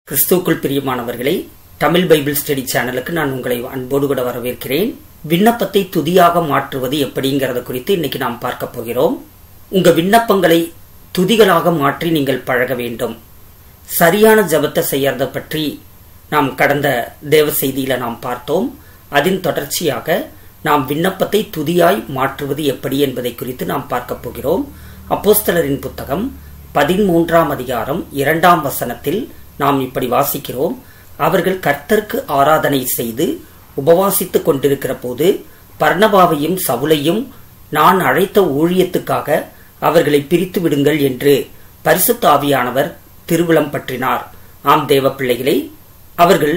கிறிஸ்துவுக்குள் பிரியமானவர்களே Tamil Bible study சேனலுக்கு நான் உங்களை அன்போடு கூட வரவேற்கிறேன் விண்ணப்பத்தை துதியாக மாற்றுவது எப்படிங்கிறத குறித்து இன்னைக்கு நாம் பார்க்க போகிறோம் உங்க விண்ணப்பங்களை துதிகளாக மாற்றி நீங்கள் பழக வேண்டும் சரியான ஜபத்தை செய்யறத பற்றி நாம் கடந்த தேவ செய்தியில நாம் பார்த்தோம் அதன் தொடர்ச்சியாக நாம் விண்ணப்பத்தை துதியாய் மாற்றுவது எப்படி என்பதை குறித்து நாம் பார்க்க போகிறோம் அப்போஸ்தலரின் புத்தகம் பதிமூன்றாம் அதிகாரம் இரண்டாம் வசனத்தில் நாம் இப்படி வாசிக்கிறோம் அவர்கள் கர்த்தருக்கு ஆராதனை செய்து உபவாசித்துக் கொண்டிருக்கிற போது பர்ணபாவையும் சவுலையும் நான் அழைத்த ஊழியத்துக்காக அவர்களை பிரித்து விடுங்கள் என்று பரிசுத்த ஆவியானவர் திருவிழம் பற்றினார் ஆம் தேவ பிள்ளைகளே அவர்கள்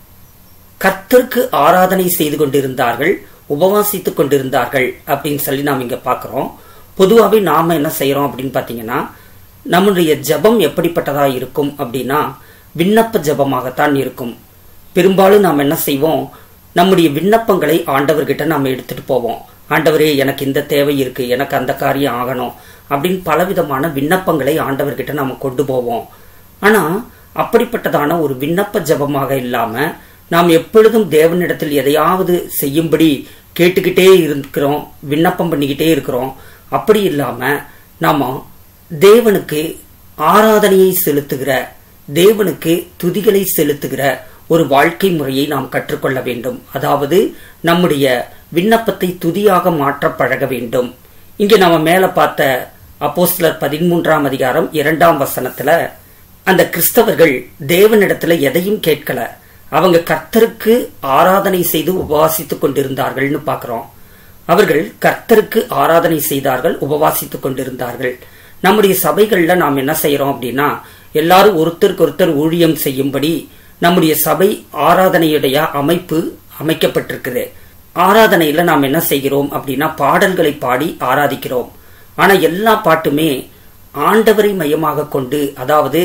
கர்த்தருக்கு ஆராதனை செய்து கொண்டிருந்தார்கள் உபவாசித்துக் கொண்டிருந்தார்கள் அப்படின்னு சொல்லி நாம் இங்க பாக்குறோம் பொதுவாகவே நாம என்ன செய்யறோம் அப்படின்னு பாத்தீங்கன்னா நம்முடைய ஜபம் எப்படிப்பட்டதா இருக்கும் அப்படின்னா விண்ணப்ப ஜபமாகத்தான் இருக்கும் பெரும்பாலும் நாம் என்ன செய்வோம் நம்முடைய விண்ணப்பங்களை ஆண்டவர்கிட்ட நாம் எடுத்துட்டு போவோம் ஆண்டவரே எனக்கு இந்த தேவை இருக்கு எனக்கு அந்த காரியம் ஆகணும் அப்படின்னு பலவிதமான விண்ணப்பங்களை ஆண்டவர்கிட்ட நாம கொண்டு போவோம் ஆனா அப்படிப்பட்டதான ஒரு விண்ணப்ப ஜபமாக இல்லாம நாம் எப்பொழுதும் தேவனிடத்தில் எதையாவது செய்யும்படி கேட்டுக்கிட்டே இருக்கிறோம் விண்ணப்பம் பண்ணிக்கிட்டே இருக்கிறோம் அப்படி இல்லாம நாம தேவனுக்கு ஆராதனையை செலுத்துகிற தேவனுக்கு துதிகளை செலுத்துகிற ஒரு வாழ்க்கை முறையை நாம் கற்றுக்கொள்ள வேண்டும் அதாவது நம்முடைய விண்ணப்பத்தை துதியாக மாற்ற பழக வேண்டும் இங்க நம்ம மேல பார்த்த அப்போஸ்தலர் பதிமூன்றாம் அதிகாரம் இரண்டாம் வசனத்துல அந்த கிறிஸ்தவர்கள் தேவனிடத்துல எதையும் கேட்கல அவங்க கர்த்தருக்கு ஆராதனை செய்து உபவாசித்துக் கொண்டிருந்தார்கள்னு பாக்குறோம் அவர்கள் கர்த்தருக்கு ஆராதனை செய்தார்கள் உபவாசித்துக் கொண்டிருந்தார்கள் நம்முடைய சபைகள்ல நாம் என்ன செய்யறோம் அப்படின்னா எல்லாரும் ஒருத்தருக்கு ஒருத்தர் ஊழியம் செய்யும்படி நம்முடைய சபை ஆராதனையுடைய அமைப்பு அமைக்கப்பட்டிருக்குது ஆராதனையில நாம் என்ன செய்கிறோம் அப்படின்னா பாடல்களை பாடி ஆராதிக்கிறோம் ஆனா எல்லா பாட்டுமே ஆண்டவரை மையமாக கொண்டு அதாவது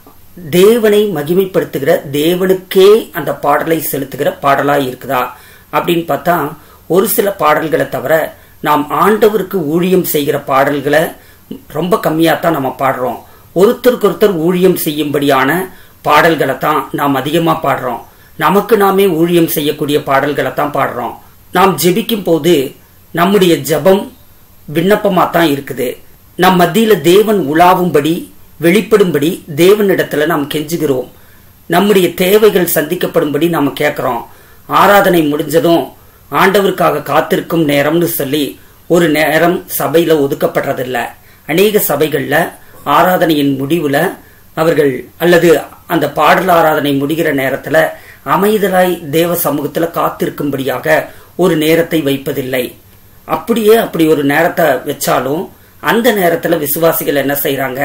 தேவனை மகிமைப்படுத்துகிற தேவனுக்கே அந்த பாடலை செலுத்துகிற பாடலா இருக்குதா அப்படின்னு பார்த்தா ஒரு சில பாடல்களை தவிர நாம் ஆண்டவருக்கு ஊழியம் செய்கிற பாடல்களை ரொம்ப கம்மியா தான் நம்ம பாடுறோம் ஒருத்தருக்கு ஒருத்தர் ஊழியம் செய்யும்படியான பாடல்களை தான் நாம் அதிகமா பாடுறோம் நமக்கு நாமே ஊழியம் செய்யக்கூடிய பாடல்களை தான் பாடுறோம் நாம் ஜெபிக்கும் போது நம்முடைய ஜபம் விண்ணப்பமா தான் இருக்குது நம் மத்தியில தேவன் உலாவும்படி வெளிப்படும்படி தேவனிடத்துல நாம் கெஞ்சுகிறோம் நம்முடைய தேவைகள் சந்திக்கப்படும்படி நாம கேட்கிறோம் ஆராதனை முடிஞ்சதும் ஆண்டவருக்காக காத்திருக்கும் நேரம்னு சொல்லி ஒரு நேரம் சபையில ஒதுக்கப்படுறதில்ல அநேக சபைகள்ல ஆராதனையின் முடிவுல அவர்கள் அல்லது அந்த பாடல் ஆராதனை முடிகிற நேரத்துல அமைதலாய் தேவ சமூகத்துல காத்திருக்கும்படியாக ஒரு நேரத்தை வைப்பதில்லை அப்படியே அப்படி ஒரு நேரத்தை வச்சாலும் அந்த நேரத்துல விசுவாசிகள் என்ன செய்யறாங்க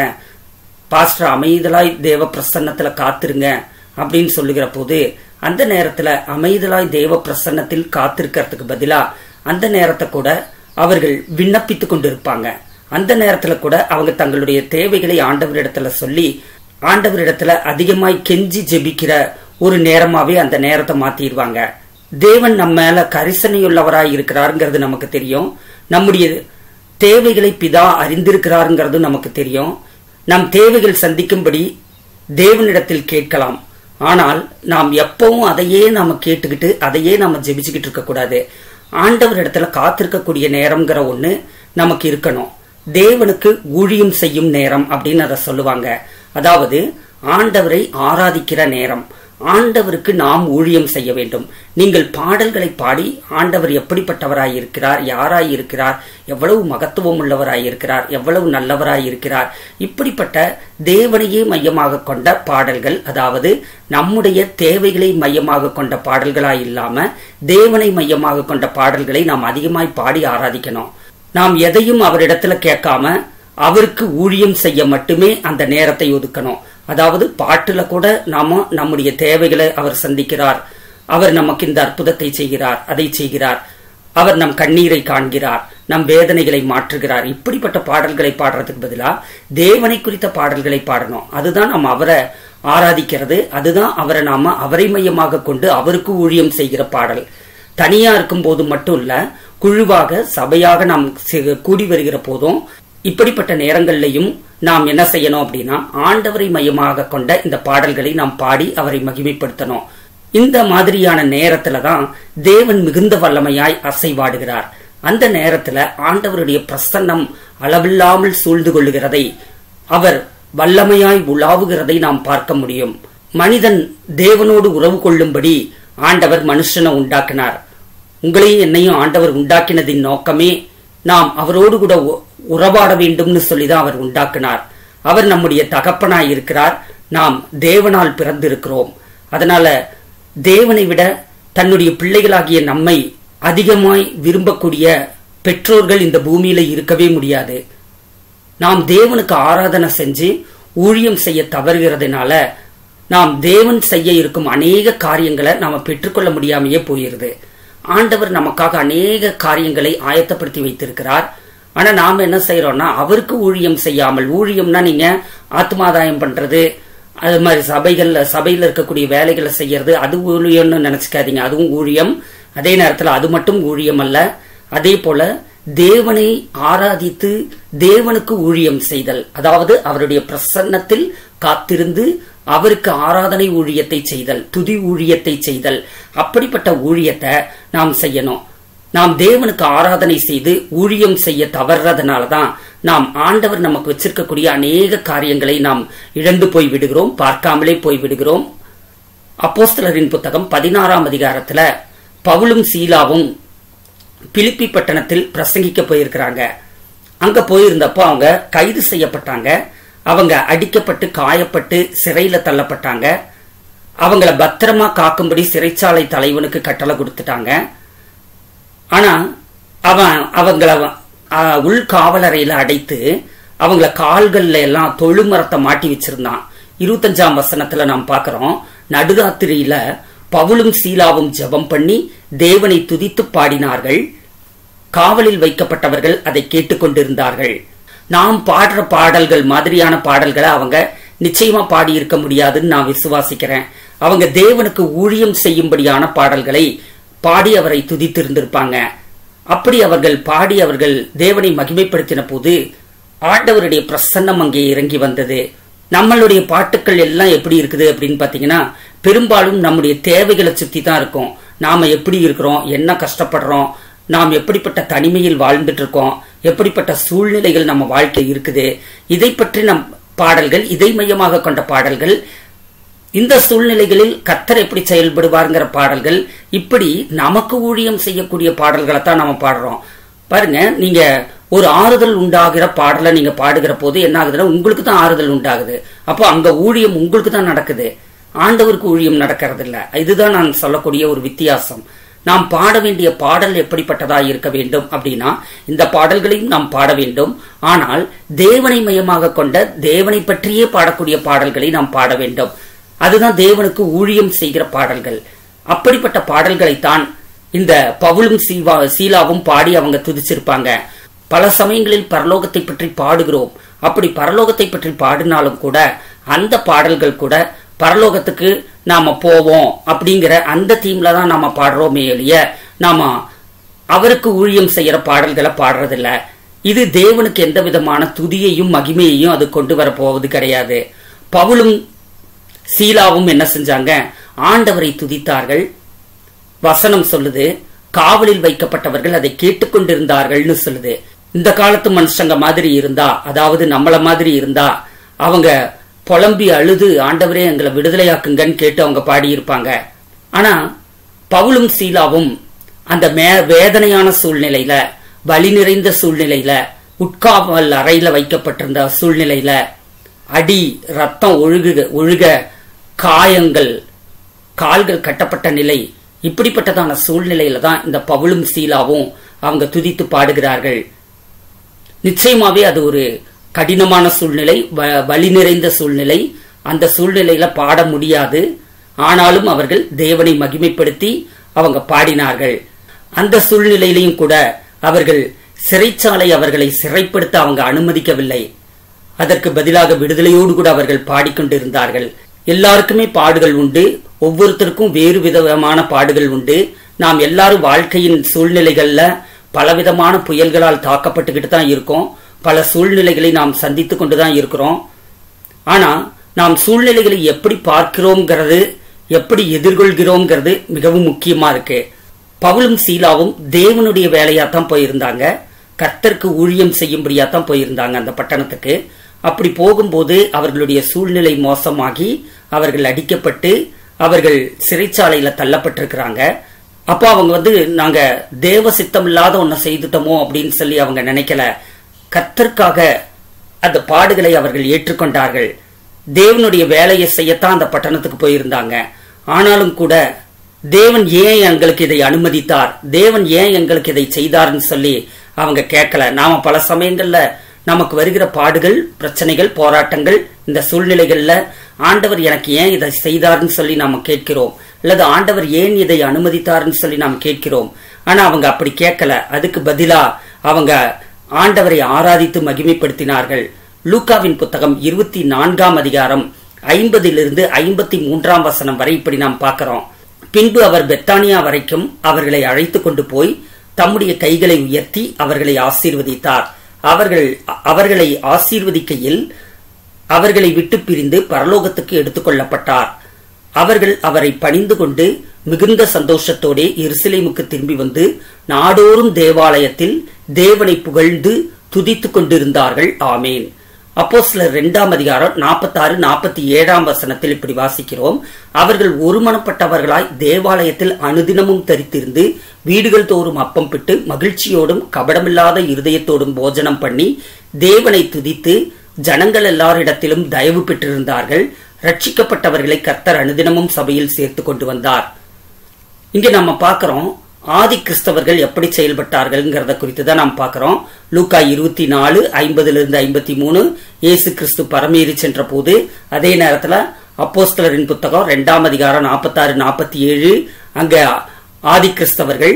பாஸ்டர் அமைதலாய் தேவ பிரசன்னத்துல காத்திருங்க அப்படின்னு சொல்லுகிற போது அந்த நேரத்துல அமைதலாய் தேவ பிரசன்னத்தில் காத்திருக்கிறதுக்கு பதிலா அந்த நேரத்தை கூட அவர்கள் விண்ணப்பித்து கொண்டிருப்பாங்க அந்த நேரத்துல கூட அவங்க தங்களுடைய தேவைகளை ஆண்டவரிடத்துல சொல்லி ஆண்டவரிடத்துல அதிகமாய் கெஞ்சி ஜெபிக்கிற ஒரு நேரமாவே அந்த நேரத்தை மாத்திடுவாங்க தேவன் நம்ம மேல கரிசனையுள்ளவராய் இருக்கிறாருங்கிறது நமக்கு தெரியும் நம்முடைய தேவைகளை பிதா அறிந்திருக்கிறாருங்கிறது நமக்கு தெரியும் நம் தேவைகள் சந்திக்கும்படி தேவனிடத்தில் கேட்கலாம் ஆனால் நாம் எப்பவும் அதையே நாம கேட்டுக்கிட்டு அதையே நாம ஜெபிச்சுக்கிட்டு இருக்க கூடாது ஆண்டவர் இடத்துல காத்திருக்கக்கூடிய நேரம்ங்கிற ஒண்ணு நமக்கு இருக்கணும் தேவனுக்கு ஊழியம் செய்யும் நேரம் அப்படின்னு அதை சொல்லுவாங்க அதாவது ஆண்டவரை ஆராதிக்கிற நேரம் ஆண்டவருக்கு நாம் ஊழியம் செய்ய வேண்டும் நீங்கள் பாடல்களை பாடி ஆண்டவர் எப்படிப்பட்டவராய் இருக்கிறார் யாராய் இருக்கிறார் எவ்வளவு மகத்துவம் உள்ளவராய் இருக்கிறார் எவ்வளவு நல்லவராய் இருக்கிறார் இப்படிப்பட்ட தேவனையே மையமாக கொண்ட பாடல்கள் அதாவது நம்முடைய தேவைகளை மையமாக கொண்ட பாடல்களாய் இல்லாம தேவனை மையமாக கொண்ட பாடல்களை நாம் அதிகமாய் பாடி ஆராதிக்கணும் நாம் எதையும் அவரிடத்துல கேட்காம அவருக்கு ஊழியம் செய்ய மட்டுமே அந்த நேரத்தை ஒதுக்கணும் அதாவது பாட்டுல கூட நாம நம்முடைய தேவைகளை அவர் சந்திக்கிறார் அவர் நமக்கு இந்த அற்புதத்தை செய்கிறார் அதை செய்கிறார் அவர் நம் கண்ணீரை காண்கிறார் நம் வேதனைகளை மாற்றுகிறார் இப்படிப்பட்ட பாடல்களை பாடுறதுக்கு பதிலா தேவனை குறித்த பாடல்களை பாடணும் அதுதான் நம்ம அவரை ஆராதிக்கிறது அதுதான் அவரை நாம அவரை மையமாக கொண்டு அவருக்கு ஊழியம் செய்கிற பாடல் தனியா இருக்கும் போது மட்டும் இல்ல குழுவாக சபையாக நாம் கூடி வருகிற போதும் இப்படிப்பட்ட நேரங்கள்லையும் நாம் என்ன செய்யணும் அப்படின்னா ஆண்டவரை மையமாக கொண்ட இந்த பாடல்களை நாம் பாடி அவரை மகிமைப்படுத்தணும் இந்த மாதிரியான நேரத்துல தான் தேவன் மிகுந்த வல்லமையாய் அசைவாடுகிறார் அந்த நேரத்துல ஆண்டவருடைய பிரசன்னம் அளவில்லாமல் சூழ்ந்து கொள்ளுகிறதை அவர் வல்லமையாய் உலாவுகிறதை நாம் பார்க்க முடியும் மனிதன் தேவனோடு உறவு கொள்ளும்படி ஆண்டவர் மனுஷனை உண்டாக்கினார் உங்களையும் என்னையும் ஆண்டவர் உண்டாக்கினதின் நோக்கமே நாம் அவரோடு கூட உறவாட வேண்டும்னு சொல்லிதான் அவர் உண்டாக்கினார் அவர் நம்முடைய தகப்பனாய் இருக்கிறார் நாம் தேவனால் பிறந்திருக்கிறோம் அதனால தேவனை விட தன்னுடைய பிள்ளைகளாகிய நம்மை அதிகமாய் விரும்பக்கூடிய பெற்றோர்கள் இந்த பூமியில இருக்கவே முடியாது நாம் தேவனுக்கு ஆராதனை செஞ்சு ஊழியம் செய்ய தவறுகிறதுனால நாம் தேவன் செய்ய இருக்கும் அநேக காரியங்களை நாம பெற்றுக்கொள்ள முடியாமையே போயிருது ஆண்டவர் நமக்காக அநேக காரியங்களை ஆயத்தப்படுத்தி வைத்திருக்கிறார் ஆனா நாம என்ன செய்யறோம்னா அவருக்கு ஊழியம் செய்யாமல் ஊழியம்னா நீங்க ஆத்மாதாயம் பண்றது அது மாதிரி சபைகள்ல சபையில இருக்கக்கூடிய வேலைகளை செய்யறது அது ஊழியம்னு நினைச்சுக்காதீங்க அதுவும் ஊழியம் அதே நேரத்துல அது மட்டும் ஊழியம் அல்ல அதே போல தேவனை ஆராதித்து தேவனுக்கு ஊழியம் செய்தல் அதாவது அவருடைய பிரசன்னத்தில் காத்திருந்து அவருக்கு ஆராதனை ஊழியத்தை செய்தல் துதி ஊழியத்தை செய்தல் அப்படிப்பட்ட ஊழியத்தை நாம் செய்யணும் நாம் தேவனுக்கு ஆராதனை செய்து ஊழியம் செய்ய தவறுறதுனாலதான் நாம் ஆண்டவர் நமக்கு வச்சிருக்கக்கூடிய அநேக காரியங்களை நாம் இழந்து போய் விடுகிறோம் பார்க்காமலே போய் விடுகிறோம் அப்போஸ்தலரின் புத்தகம் பதினாறாம் அதிகாரத்துல பவுலும் சீலாவும் பிலிப்பி பட்டணத்தில் பிரசங்கிக்க போயிருக்கிறாங்க அங்க போயிருந்தப்போ அவங்க கைது செய்யப்பட்டாங்க அவங்க அடிக்கப்பட்டு காயப்பட்டு சிறையில தள்ளப்பட்டாங்க அவங்கள பத்திரமா காக்கும்படி சிறைச்சாலை தலைவனுக்கு கட்டளை கொடுத்துட்டாங்க ஆனா அவன் அவங்கள உள் காவலறையில அடைத்து அவங்கள கால்கள்ல எல்லாம் தொழுமரத்தை மாட்டி வச்சிருந்தான் இருபத்தஞ்சாம் வசனத்துல நாம் பாக்குறோம் நடுராத்திரியில பவுலும் சீலாவும் ஜெபம் பண்ணி தேவனை துதித்து பாடினார்கள் காவலில் வைக்கப்பட்டவர்கள் அதை கேட்டுக்கொண்டிருந்தார்கள் நாம் பாடுற பாடல்கள் மாதிரியான பாடல்களை அவங்க நிச்சயமா பாடி இருக்க முடியாதுன்னு நான் விசுவாசிக்கிறேன் அவங்க தேவனுக்கு ஊழியம் செய்யும்படியான பாடல்களை பாடி அவரை துதித்திருந்திருப்பாங்க அப்படி அவர்கள் பாடி அவர்கள் தேவனை மகிமைப்படுத்தின போது ஆண்டவருடைய பிரசன்னம் அங்கே இறங்கி வந்தது நம்மளுடைய பாட்டுக்கள் எல்லாம் எப்படி இருக்குது அப்படின்னு பாத்தீங்கன்னா பெரும்பாலும் நம்முடைய தேவைகளை சுத்தி தான் இருக்கும் நாம எப்படி இருக்கிறோம் என்ன கஷ்டப்படுறோம் நாம் எப்படிப்பட்ட தனிமையில் வாழ்ந்துட்டு இருக்கோம் எப்படிப்பட்ட சூழ்நிலைகள் நம்ம வாழ்க்கை இருக்குது இதை பற்றி நம் பாடல்கள் இதை மையமாக கொண்ட பாடல்கள் இந்த சூழ்நிலைகளில் கத்தர் எப்படி செயல்படுவார்ங்கிற பாடல்கள் இப்படி நமக்கு ஊழியம் செய்யக்கூடிய பாடல்களை தான் நம்ம பாடுறோம் பாருங்க நீங்க ஒரு ஆறுதல் உண்டாகிற பாடலை நீங்க பாடுகிற போது என்ன ஆகுதுன்னா உங்களுக்கு தான் ஆறுதல் உண்டாகுது அப்போ அங்க ஊழியம் உங்களுக்கு தான் நடக்குது ஆண்டவருக்கு ஊழியம் நடக்கிறது இல்ல இதுதான் நான் சொல்லக்கூடிய ஒரு வித்தியாசம் நாம் பாட வேண்டிய பாடல் எப்படிப்பட்டதா இருக்க வேண்டும் அப்படின்னா இந்த பாடல்களையும் நாம் பாட வேண்டும் ஆனால் தேவனை மையமாக கொண்ட தேவனை பற்றியே பாடக்கூடிய பாடல்களை நாம் பாட வேண்டும் அதுதான் தேவனுக்கு ஊழியம் செய்கிற பாடல்கள் அப்படிப்பட்ட பாடல்களைத்தான் இந்த பவுலும் சீவா சீலாவும் பாடி அவங்க துதிச்சிருப்பாங்க பல சமயங்களில் பரலோகத்தை பற்றி பாடுகிறோம் அப்படி பரலோகத்தை பற்றி பாடினாலும் கூட அந்த பாடல்கள் கூட பரலோகத்துக்கு நாம போவோம் அப்படிங்கிற அந்த தீம்ல தான் நாம பாடுறோமே எளிய நாம அவருக்கு ஊழியம் செய்யற பாடல்களை பாடுறதில்ல இது தேவனுக்கு எந்த விதமான துதியையும் மகிமையையும் அது கொண்டு வர போவது கிடையாது பவுலும் சீலாவும் என்ன செஞ்சாங்க ஆண்டவரை துதித்தார்கள் வசனம் சொல்லுது காவலில் வைக்கப்பட்டவர்கள் அதை கேட்டுக்கொண்டிருந்தார்கள்னு சொல்லுது இந்த காலத்து மனுஷங்க மாதிரி இருந்தா அதாவது நம்மள மாதிரி இருந்தா அவங்க புலம்பி அழுது ஆண்டவரே எங்களை விடுதலையாக்குங்கன்னு கேட்டு அவங்க பாடியிருப்பாங்க ஆனா பவுலும் சீலாவும் அந்த மே வேதனையான சூழ்நிலையில வலி நிறைந்த சூழ்நிலையில உட்காவல் அறையில வைக்கப்பட்டிருந்த சூழ்நிலையில அடி ரத்தம் ஒழுகு ஒழுக காயங்கள் கால்கள் கட்டப்பட்ட நிலை இப்படிப்பட்டதான சூழ்நிலையில தான் இந்த பவுலும் சீலாவும் அவங்க துதித்து பாடுகிறார்கள் நிச்சயமாவே அது ஒரு கடினமான சூழ்நிலை வலி நிறைந்த சூழ்நிலை அந்த சூழ்நிலையில பாட முடியாது ஆனாலும் அவர்கள் தேவனை மகிமைப்படுத்தி அவங்க பாடினார்கள் அந்த சூழ்நிலையிலையும் கூட அவர்கள் சிறைச்சாலை அவர்களை சிறைப்படுத்த அவங்க அனுமதிக்கவில்லை அதற்கு பதிலாக விடுதலையோடு கூட அவர்கள் பாடிக்கொண்டிருந்தார்கள் எல்லாருக்குமே பாடுகள் உண்டு ஒவ்வொருத்தருக்கும் வேறு விதமான பாடுகள் உண்டு நாம் எல்லாரும் வாழ்க்கையின் சூழ்நிலைகள்ல பலவிதமான புயல்களால் தாக்கப்பட்டுக்கிட்டு தான் இருக்கோம் பல சூழ்நிலைகளை நாம் சந்தித்துக் கொண்டுதான் இருக்கிறோம் ஆனா நாம் சூழ்நிலைகளை எப்படி பார்க்கிறோம்ங்கிறது எப்படி எதிர்கொள்கிறோம்ங்கிறது மிகவும் முக்கியமா இருக்கு பவுலும் சீலாவும் தேவனுடைய வேலையா தான் போயிருந்தாங்க கர்த்தருக்கு ஊழியம் செய்யும்படியா தான் போயிருந்தாங்க அந்த பட்டணத்துக்கு அப்படி போகும்போது அவர்களுடைய சூழ்நிலை மோசமாகி அவர்கள் அடிக்கப்பட்டு அவர்கள் சிறைச்சாலையில தள்ளப்பட்டிருக்கிறாங்க அப்போ அவங்க வந்து நாங்க தேவ சித்தம் இல்லாத ஒன்ன செய்துட்டோமோ அப்படின்னு சொல்லி அவங்க நினைக்கல கர்த்தருக்காக அந்த பாடுகளை அவர்கள் ஏற்றுக்கொண்டார்கள் தேவனுடைய வேலையை செய்யத்தான் அந்த பட்டணத்துக்கு போயிருந்தாங்க ஆனாலும் கூட தேவன் ஏன் எங்களுக்கு இதை அனுமதித்தார் தேவன் ஏன் எங்களுக்கு இதை செய்தார்னு சொல்லி அவங்க கேட்கல நாம பல சமயங்கள்ல நமக்கு வருகிற பாடுகள் பிரச்சனைகள் போராட்டங்கள் இந்த சூழ்நிலைகள்ல ஆண்டவர் எனக்கு ஏன் இதை செய்தார்னு சொல்லி நாம கேட்கிறோம் அல்லது ஆண்டவர் ஏன் இதை அனுமதித்தார்னு சொல்லி நாம் கேட்கிறோம் ஆனா அவங்க அப்படி கேட்கல அதுக்கு பதிலா அவங்க ஆண்டவரை ஆராதித்து மகிமைப்படுத்தினார்கள் லூக்காவின் புத்தகம் இருபத்தி நான்காம் அதிகாரம் ஐம்பதிலிருந்து ஐம்பத்தி மூன்றாம் வசனம் வரை இப்படி நாம் பார்க்கிறோம் பின்பு அவர் பெத்தானியா வரைக்கும் அவர்களை அழைத்து கொண்டு போய் தம்முடைய கைகளை உயர்த்தி அவர்களை ஆசீர்வதித்தார் அவர்கள் அவர்களை ஆசீர்வதிக்கையில் அவர்களை விட்டு பிரிந்து பரலோகத்துக்கு எடுத்துக்கொள்ளப்பட்டார் அவர்கள் அவரை பணிந்து கொண்டு மிகுந்த சந்தோஷத்தோடே எருசலேமுக்கு திரும்பி வந்து நாடோறும் தேவாலயத்தில் தேவனை புகழ்ந்து துதித்துக் கொண்டிருந்தார்கள் ஆமேன் அப்போ சிலர் இரண்டாம் அதிகாரம் நாற்பத்தாறு நாற்பத்தி ஏழாம் வசனத்தில் இப்படி வாசிக்கிறோம் அவர்கள் ஒருமனப்பட்டவர்களாய் தேவாலயத்தில் அனுதினமும் தரித்திருந்து வீடுகள் தோறும் அப்பம் பிட்டு மகிழ்ச்சியோடும் கபடமில்லாத இருதயத்தோடும் போஜனம் பண்ணி தேவனை துதித்து ஜனங்கள் எல்லாரிடத்திலும் தயவு பெற்றிருந்தார்கள் ரட்சிக்கப்பட்டவர்களை கர்த்தர் அனுதினமும் சபையில் சேர்த்து கொண்டு வந்தார் இங்க நம்ம பார்க்கிறோம் ஆதி கிறிஸ்தவர்கள் எப்படி செயல்பட்டார்கள்ங்கிறத குறித்து தான் நாம் பார்க்கிறோம் லூக்கா இருபத்தி நாலு ஐம்பதுல இருந்து ஐம்பத்தி மூணு இயேசு கிறிஸ்து பரமேறி சென்ற போது அதே நேரத்துல அப்போஸ்தலரின் புத்தகம் ரெண்டாம் அதிகாரம் நாற்பத்தாறு நாற்பத்தி ஏழு அங்க ஆதி கிறிஸ்தவர்கள்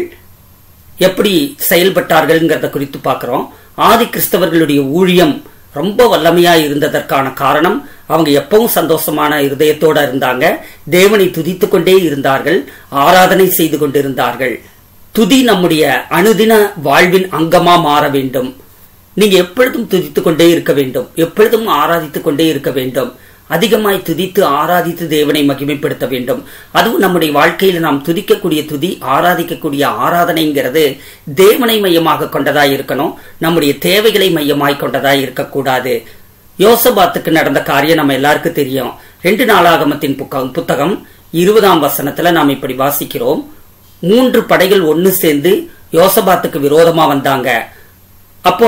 எப்படி செயல்பட்டார்கள்ங்கிறத குறித்து பார்க்கிறோம் ஆதி கிறிஸ்தவர்களுடைய ஊழியம் ரொம்ப வல்லமையா இருந்ததற்கான காரணம் அவங்க எப்பவும் சந்தோஷமான இருதயத்தோட இருந்தாங்க தேவனை துதித்து கொண்டே இருந்தார்கள் ஆராதனை செய்து கொண்டிருந்தார்கள் துதி நம்முடைய அனுதின வாழ்வின் அங்கமா மாற வேண்டும் நீங்க எப்பொழுதும் துதித்துக் கொண்டே இருக்க வேண்டும் எப்பொழுதும் ஆராதித்துக் கொண்டே இருக்க வேண்டும் அதிகமாய் துதித்து ஆராதித்து தேவனை மகிமைப்படுத்த வேண்டும் அதுவும் நம்முடைய வாழ்க்கையில நாம் துதிக்கக்கூடிய துதி ஆராதிக்கக்கூடிய ஆராதனைங்கிறது தேவனை மையமாக கொண்டதாய் இருக்கணும் நம்முடைய தேவைகளை மையமாய் கொண்டதாய் இருக்கக்கூடாது யோசபாத்துக்கு நடந்த காரியம் நம்ம எல்லாருக்கும் தெரியும் ரெண்டு நாளாகமத்தின் புத்தகம் புத்தகம் இருபதாம் வசனத்துல நாம் இப்படி வாசிக்கிறோம் மூன்று படைகள் ஒன்னு சேர்ந்து யோசபாத்துக்கு விரோதமா வந்தாங்க அப்போ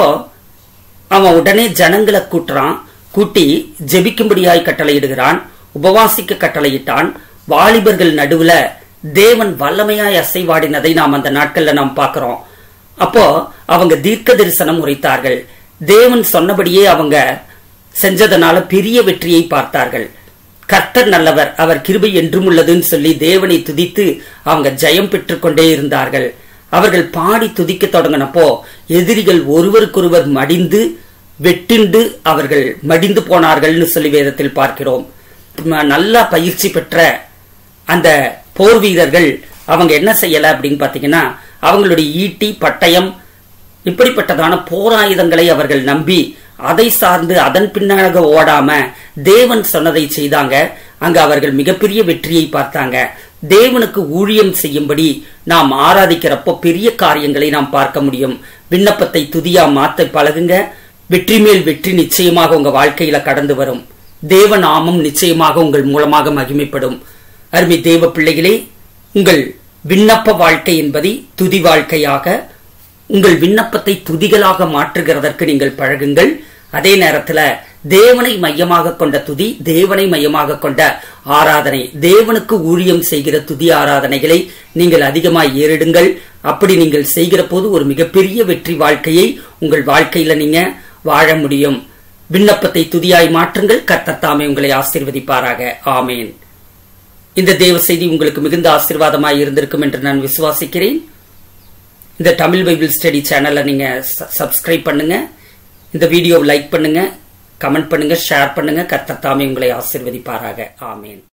அவன் உடனே ஜனங்களை கூட்டுறான் கூட்டி ஜெபிக்கும்படியாய் கட்டளையிடுகிறான் உபவாசிக்க கட்டளையிட்டான் வாலிபர்கள் நடுவுல தேவன் வல்லமையாய் அசைவாடினதை நாம் அந்த நாட்கள்ல நாம் பார்க்கிறோம் அப்போ அவங்க தீர்க்க தரிசனம் உரைத்தார்கள் தேவன் சொன்னபடியே அவங்க செஞ்சதனால பெரிய வெற்றியை பார்த்தார்கள் கர்த்தர் நல்லவர் அவர் கிருபை என்றும் உள்ளதுன்னு சொல்லி தேவனை துதித்து அவங்க ஜெயம் பெற்றுக்கொண்டே இருந்தார்கள் அவர்கள் பாடி துதிக்க தொடங்கினப்போ எதிரிகள் ஒருவருக்கொருவர் மடிந்து வெட்டிண்டு அவர்கள் மடிந்து போனார்கள்னு சொல்லி வேதத்தில் பார்க்கிறோம் நல்லா பயிற்சி பெற்ற அந்த போர் வீரர்கள் அவங்க என்ன செய்யல அப்படின்னு பாத்தீங்கன்னா அவங்களுடைய ஈட்டி பட்டயம் இப்படிப்பட்டதான போராயுதங்களை அவர்கள் நம்பி அதை சார்ந்து அதன் பின்னாக ஓடாம தேவன் சொன்னதை செய்தாங்க அங்க அவர்கள் மிகப்பெரிய வெற்றியை பார்த்தாங்க தேவனுக்கு ஊழியம் செய்யும்படி நாம் ஆராதிக்கிறப்போ பெரிய காரியங்களை நாம் பார்க்க முடியும் விண்ணப்பத்தை துதியா மாத்த பழகுங்க வெற்றி மேல் வெற்றி நிச்சயமாக உங்க வாழ்க்கையில கடந்து வரும் தேவ நாமம் நிச்சயமாக உங்கள் மூலமாக மகிமைப்படும் அருமை தேவ பிள்ளைகளே உங்கள் விண்ணப்ப வாழ்க்கை என்பதை துதி வாழ்க்கையாக உங்கள் விண்ணப்பத்தை துதிகளாக மாற்றுகிறதற்கு நீங்கள் பழகுங்கள் அதே நேரத்துல தேவனை மையமாக கொண்ட துதி தேவனை மையமாக கொண்ட ஆராதனை தேவனுக்கு ஊழியம் செய்கிற துதி ஆராதனைகளை நீங்கள் அதிகமாய் ஏறிடுங்கள் அப்படி நீங்கள் செய்கிற போது ஒரு மிகப்பெரிய வெற்றி வாழ்க்கையை உங்கள் வாழ்க்கையில நீங்க வாழ முடியும் விண்ணப்பத்தை துதியாய் மாற்றுங்கள் கர்த்தத்தாமே உங்களை ஆசீர்வதிப்பாராக ஆமேன் இந்த தேவ செய்தி உங்களுக்கு மிகுந்த ஆசீர்வாதமாய் இருந்திருக்கும் என்று நான் விசுவாசிக்கிறேன் இந்த தமிழ் பைபிள் ஸ்டடி சேனலை நீங்க சப்ஸ்கிரைப் பண்ணுங்க இந்த வீடியோவை லைக் பண்ணுங்க கமெண்ட் பண்ணுங்க ஷேர் பண்ணுங்க கர்த்தத்தாமே உங்களை ஆசீர்வதிப்பாராக ஆமேன்